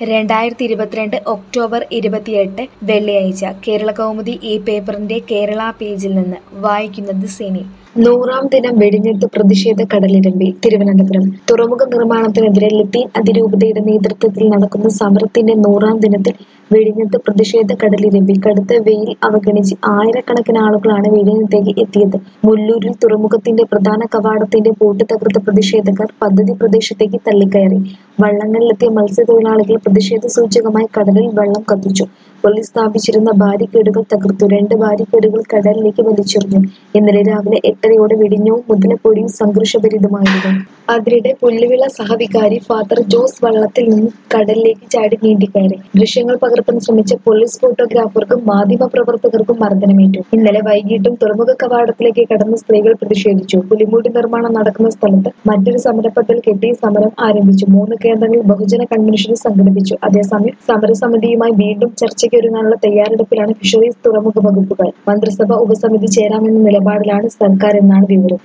രണ്ടായിരത്തി ഇരുപത്തിരണ്ട് ഒക്ടോബർ ഇരുപത്തിയെട്ട് വെള്ളിയാഴ്ച കേരളകൗമുദി ഈ പേപ്പറിന്റെ കേരള പേജിൽ നിന്ന് വായിക്കുന്നത് സിനി നൂറാം ദിനം വെടിഞ്ഞെത്ത് പ്രതിഷേധ കടലിരമ്പി തിരുവനന്തപുരം തുറമുഖ നിർമ്മാണത്തിനെതിരെ ലത്തീൻ അതിരൂപതയുടെ നേതൃത്വത്തിൽ നടക്കുന്ന സമരത്തിന്റെ നൂറാം ദിനത്തിൽ വെടിഞ്ഞെത്ത് പ്രതിഷേധ കടലിരമ്പി കടുത്ത വെയിൽ അവഗണിച്ച് ആയിരക്കണക്കിന് ആളുകളാണ് വെടിഞ്ഞത്തേക്ക് എത്തിയത് മുല്ലൂരിൽ തുറമുഖത്തിന്റെ പ്രധാന കവാടത്തിന്റെ പൂട്ട് തകർത്ത പ്രതിഷേധക്കാർ പദ്ധതി പ്രദേശത്തേക്ക് തള്ളിക്കയറി വള്ളങ്ങളിലെത്തിയ മത്സ്യത്തൊഴിലാളികൾ പ്രതിഷേധ സൂചകമായി കടലിൽ വെള്ളം കത്തിച്ചു പോലീസ് സ്ഥാപിച്ചിരുന്ന ബാരിക്കേഡുകൾ തകർത്തു രണ്ട് ബാരിക്കേഡുകൾ കടലിലേക്ക് വലിച്ചെറിഞ്ഞു ഇന്നലെ രാവിലെ എട്ടരയോടെ വെടിഞ്ഞവും മുതലപ്പൊടിയും സംഘർഷഭരിതമായിരുന്നു അതിനിടെ പുല്ലുവിള സഹവികാരി ഫാദർ ജോസ് വള്ളത്തിൽ നിന്ന് കടലിലേക്ക് ചാടി നീന്തിക്കയറി ദൃശ്യങ്ങൾ പകർത്താൻ ശ്രമിച്ച പോലീസ് ഫോട്ടോഗ്രാഫർക്കും മാധ്യമപ്രവർത്തകർക്കും മർദ്ദനമേറ്റു ഇന്നലെ വൈകിട്ടും തുറമുഖ കവാടത്തിലേക്ക് കടന്ന സ്ത്രീകൾ പ്രതിഷേധിച്ചു പുലിമൂടി നിർമ്മാണം നടക്കുന്ന സ്ഥലത്ത് മറ്റൊരു സമരപ്പന്തൽ കെട്ടി സമരം ആരംഭിച്ചു മൂന്ന് കേന്ദ്രങ്ങളിൽ ബഹുജന കൺവെൻഷൻ സംഘടിപ്പിച്ചു അതേസമയം സമരസമിതിയുമായി വീണ്ടും ചർച്ചയ്ക്കൊരുങ്ങാനുള്ള തയ്യാറെടുപ്പിലാണ് ഫിഷറീസ് തുറമുഖ വകുപ്പുകൾ മന്ത്രിസഭ ഉപസമിതി ചേരാമെന്ന നിലപാടിലാണ് സർക്കാർ എന്നാണ് വിവരം